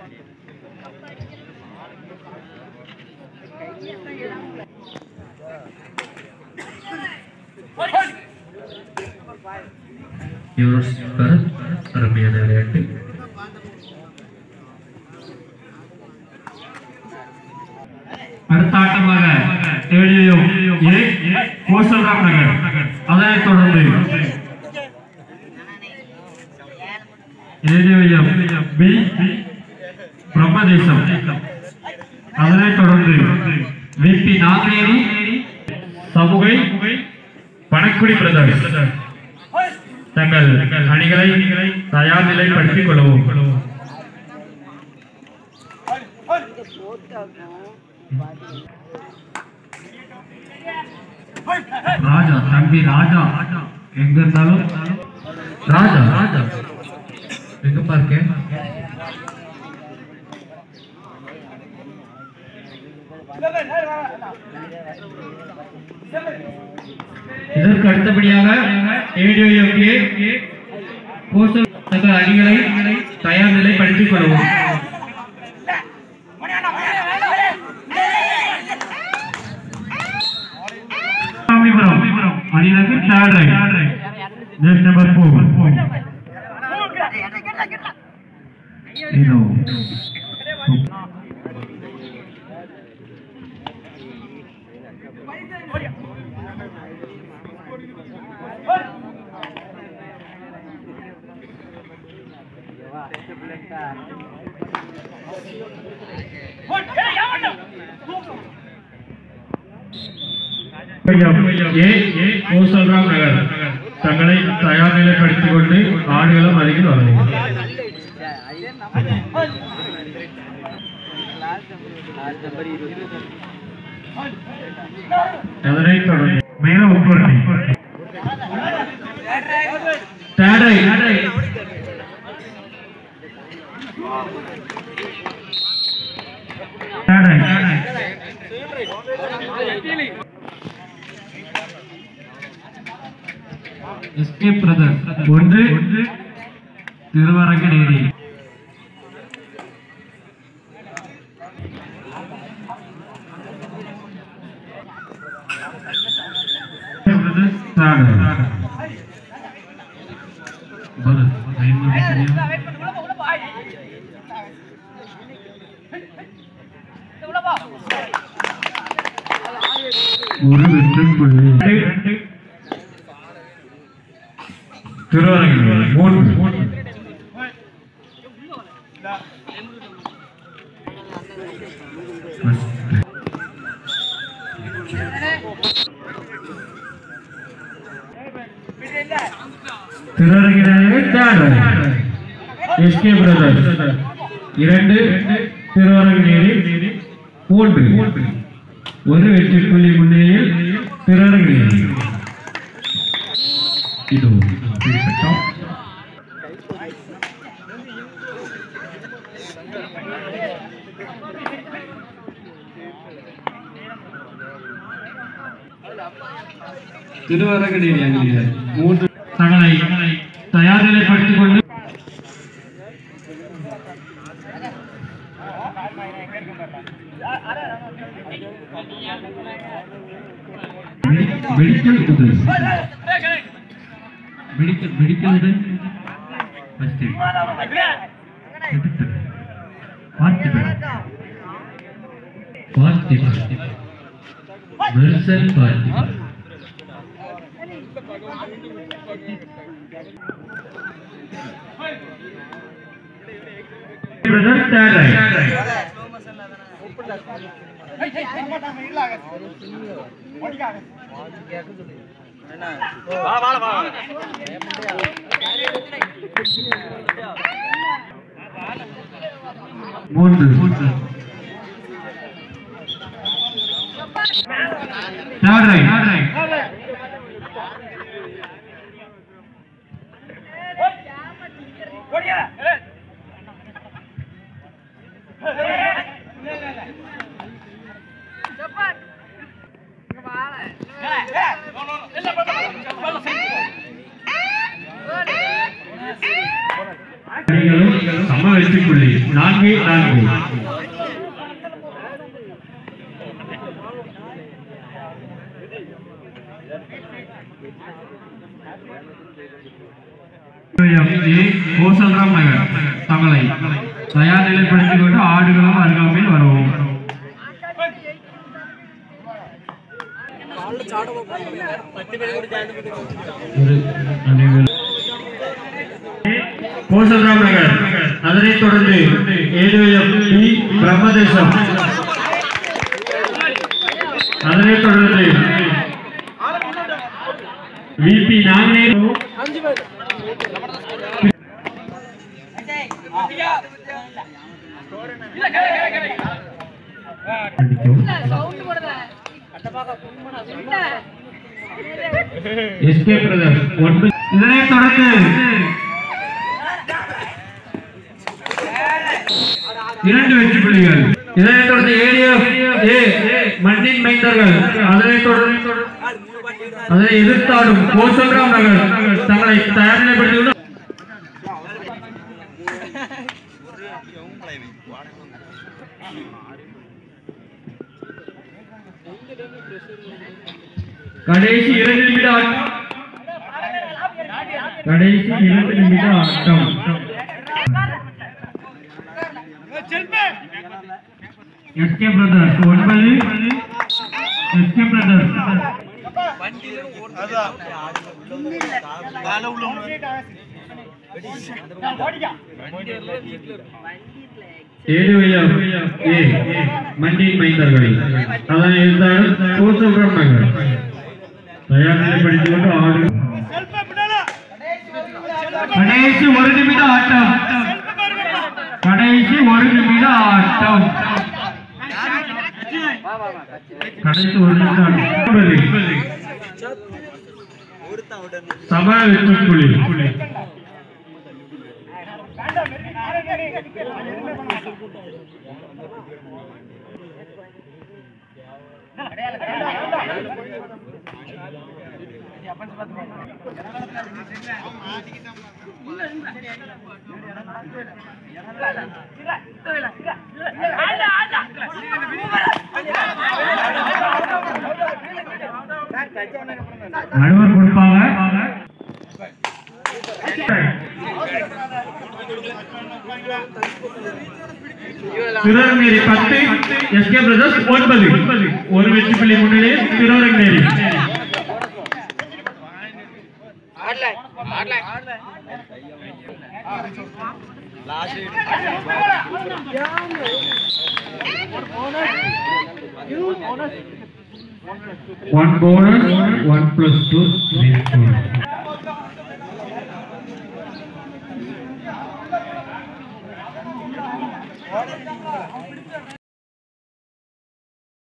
Euros Bharat அருமையான விளையாட்டு அடுத்த ஆட்டமாக ஏடிஎம் ஏ கோசல்ராம் நகர் அதனைத் தொடர்ந்து ஏடிஎம் பி பிரம்மதேசம் அதனைத் தொடர்ந்து விபி நாகேரி சமூகை பணக்குடி பிரதர்ஸ் தங்கள் அணிகளை தயார் நிலைப்படுத்திக் கொள்ளவும் ராஜா தம்பி ராஜா எங்க இருந்தாலும் ராஜா ராஜா எங்க பார்க்க இதற்கு அடுத்தபடியாக ஏடிஓஎஃப்ஏ போஸ்டல் தங்கள் அணிகளை தயார் நிலைப்படுத்திக் கொள்ளவும் ராமபுரம் அணியினருக்கு third right just number four இதோ ஏ ஏ கோசல்ராம் நகர் தங்களை தயார் நிலைப்படுத்திக் கொண்டு ஆடுகளும் அருகில் வரவும் அதனைத் தொடர்ந்து மேல உட்புறணி தேடை தேடை எஸ்கே பிரதர் ஒன்று திருவரங்கநேரி ஒரு வெற்றி புள்ளி திருவரங்கநேரி மூன்று திருவரங்கநேரி தேர்ட் எஸ்கே பிரதர் இரண்டு திருவரங்கநேரி மூன்று ஒரு வெற்றி புள்ளி முன்னிலையில் திருவரங்கநேரி இது குறிப்பிட்டோம் திருவரங்கநேரி அணியினர் மூன்று தங்களை தயார் நிலைப்படுத்திக் கொண்டு மெடிக்கல் உதவி மெடிக்கல் மெடிக்கல் உதவி first Parthiban Parthiban Mersal Parthiban brother third right மூன்று தேர்ட் ரைட் அணிகளும் சம சம வெற்றி புள்ளி நான்கு நான்கு ஏ. கோசல்ராம் நகர் தங்களை தயார் நிலைப்படுத்திக் கொண்டு ஆடுகளும் அருகாமையில் வரவும் கோசல்ராம் நகர் அதனைத் தொடர்ந்து ஏழுஎம் பி பிரம்மதேசம் அதனைத் தொடர்ந்து விபி நாங்கநேரு எஸ்கே பிரதர் ஒன்பது இதனைத் தொடர்ந்து இரண்டு வெற்றி புள்ளிகள் இதனைத் தொடர்ந்து ஏடிஎஃப் ஏ மண்ணின் மைந்தர்கள் அதனைத் தொடர்ந்து அதனை எதிர்த்தாடும் கோசல்ராம் நகர் தங்களை தயார் நிலைப்படுத்தியுள்ள கடைசி இரண்டு நிமிட ஆட்டம் கடைசி இரண்டு நிமிட ஆட்டம் எஸ்கே பிரதர்ஸ் ஒன்பது எஸ்கே பிரதர்ஸ் ஏழுவையா ஏ மண்டியின் மைந்தர்களை அதனை இருந்தாலும் கோசல்ராம் நகர் தயார் நிலைப்படுத்திக் கொண்டு ஆடு கடைசி ஒரு நிமிட ஆட்டம் கடைசி ஒரு நிமிட ஆட்டம் கடைசி ஒரு நிமிட ஆட்டம் சம வெற்றி புள்ளி நடுவர் கொடுப்பாங்க திருவரங்கேரி பத்து எஸ்கே பிரதர்ஸ் ஒன்பது ஒரு வெற்றி புள்ளி முன்னிலையில் திருவரங்கேரி One bonus, one plus two, three, four.